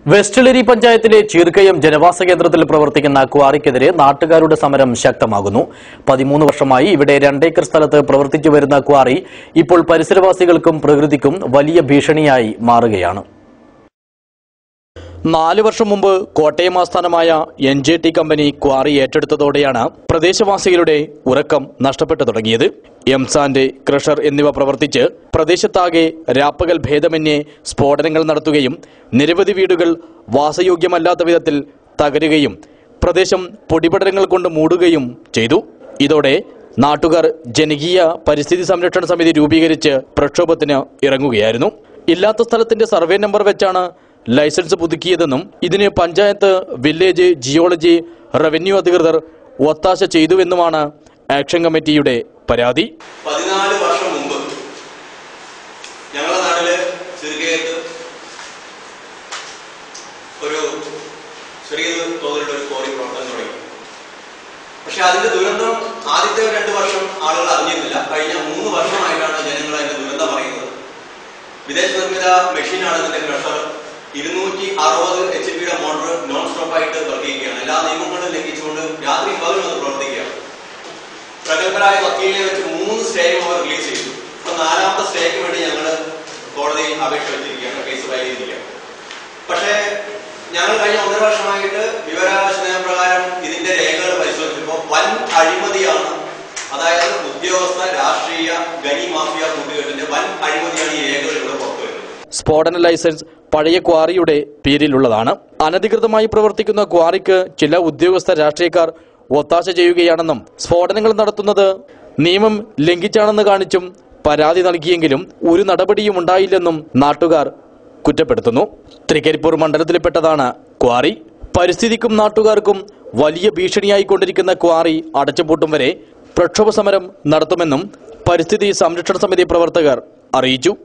വെസ്റ്റിളിരി പഞ്ചായത്തിലെ ചീർക്കയം ജനവാസ കേന്ദ്രത്തിൽ പ്രവർത്തിക്കുന്ന ക്വാറിക്കെതിരെ നാട്ടുകാരുടെ സമരം ശക്തമാകുന്നു പതിമൂന്ന് വർഷമായി ഇവിടെ രണ്ടേക്കർ സ്ഥലത്ത് പ്രവർത്തിച്ചു വരുന്ന ക്വാറി ഇപ്പോൾ പരിസരവാസികൾക്കും പ്രകൃതിക്കും വലിയ ഭീഷണിയായി മാറുകയാണ് നാല് വർഷം മുമ്പ് കോട്ടയം ആസ്ഥാനമായ N J T company quarry ഏറ്റെടുത്തതോടെയാണ് പ്രദേശവാസികളുടെ ഉറക്കം നഷ്ടപ്പെട്ടു തുടങ്ങിയത് എംസാന്റെ ക്രഷർ എന്നിവ പ്രവർത്തിച്ച് പ്രദേശത്താകെ രാപ്പകൽ ഭേദമന്യേ സ്ഫോടനങ്ങൾ നടത്തുകയും നിരവധി വീടുകൾ വാസയോഗ്യമല്ലാത്ത വിധത്തിൽ തകരുകയും പ്രദേശം പൊടിപടലങ്ങൾ കൊണ്ട് മൂടുകയും ചെയ്തു ഇതോടെ നാട്ടുകാർ ജനകീയ പരിസ്ഥിതി സംരക്ഷണ സമിതി രൂപീകരിച്ച് പ്രക്ഷോഭത്തിന് ഇറങ്ങുകയായിരുന്നു ഇല്ലാത്ത സ്ഥലത്തിന്റെ സർവേ നമ്പർ വെച്ചാണ് ലൈസൻസ് പുതുക്കിയതെന്നും ഇതിന് പഞ്ചായത്ത് വില്ലേജ് ജിയോളജി റവന്യൂ അധികൃതർ ഒത്താശ ചെയ്തുവെന്നുമാണ് ആക്ഷൻ കമ്മിറ്റിയുടെ പരാതി പതിനാല് വർഷം മുമ്പ് ഞങ്ങളുടെ നാട്ടില് ചെറുകേത്ത് ഒരു ചെറിയ തോതിലുള്ള ഒരു കോറി പ്രവർത്തനം തുടങ്ങി പക്ഷെ അതിന്റെ ദുരന്തം ആദ്യത്തെ ഒരു രണ്ട് വർഷം ആളുകൾ അറിഞ്ഞിരുന്നില്ല കഴിഞ്ഞ മൂന്ന് വർഷമായിട്ടാണ് ജനങ്ങൾ അതിന്റെ ദുരന്തം അറിയുന്നത് വിദേശ നിർമ്മിത മെഷീനാണ് ഇതിന്റെ ക്രഷർ ഇരുന്നൂറ്റി അറുപത് എച്ച് പിയുടെ മോട്ടോർ നോൺ സ്റ്റോപ്പ് ആയിട്ട് വർക്ക് ചെയ്യുകയാണ് എല്ലാ നിയമങ്ങളും ലംഘിച്ചുകൊണ്ട് രാത്രി പകലും അത് പ്രവർത്തിക്കുകയാണ് പ്രഗത്ഭരായ വക്കീലിനെ വെച്ച് മൂന്ന് സ്റ്റേയും അവർ റിലീസ് ചെയ്തു ഇപ്പൊ നാലാമത്തെ സ്റ്റേക്ക് വേണ്ടി ഞങ്ങൾ കോടതിയിൽ അപേക്ഷ വെച്ചിരിക്കുകയാണ് കേസ് ഫയൽ ചെയ്തിരിക്കുകയാണ് പക്ഷേ ഞങ്ങൾ കഴിഞ്ഞ ഒന്നര വർഷമായിട്ട് വിവരാവകാശ നിയമപ്രകാരം ഇതിന്റെ രേഖകൾ പരിശോധിച്ചപ്പോൾ വൻ അഴിമതിയാണ് അതായത് ഉദ്യോഗസ്ഥ രാഷ്ട്രീയ ഗനി മാഫിയ കൂട്ടുകെട്ടിന്റെ വൻ അഴിമതിയാണ് ഈ രേഖകൾ ഇവിടെ പുറത്തുവരുന്നത് സ്ഫോടന ലൈസൻസ് പഴയ ക്വാറിയുടെ പേരിലുള്ളതാണ് അനധികൃതമായി പ്രവർത്തിക്കുന്ന ക്വാറിക്ക് ചില ഉദ്യോഗസ്ഥ രാഷ്ട്രീയക്കാർ ഒത്താശ ചെയ്യുകയാണെന്നും സ്ഫോടനങ്ങൾ നടത്തുന്നത് നിയമം ലംഘിച്ചാണെന്ന് കാണിച്ചും പരാതി നൽകിയെങ്കിലും ഒരു നടപടിയും ഉണ്ടായില്ലെന്നും നാട്ടുകാർ കുറ്റപ്പെടുത്തുന്നു തൃക്കരിപ്പൂർ മണ്ഡലത്തിൽപ്പെട്ടതാണ് ക്വാറി പരിസ്ഥിതിക്കും നാട്ടുകാർക്കും വലിയ ഭീഷണിയായിക്കൊണ്ടിരിക്കുന്ന ക്വാറി അടച്ചുപൂട്ടും വരെ പ്രക്ഷോഭ സമരം നടത്തുമെന്നും പരിസ്ഥിതി സംരക്ഷണ സമിതി പ്രവർത്തകർ അറിയിച്ചു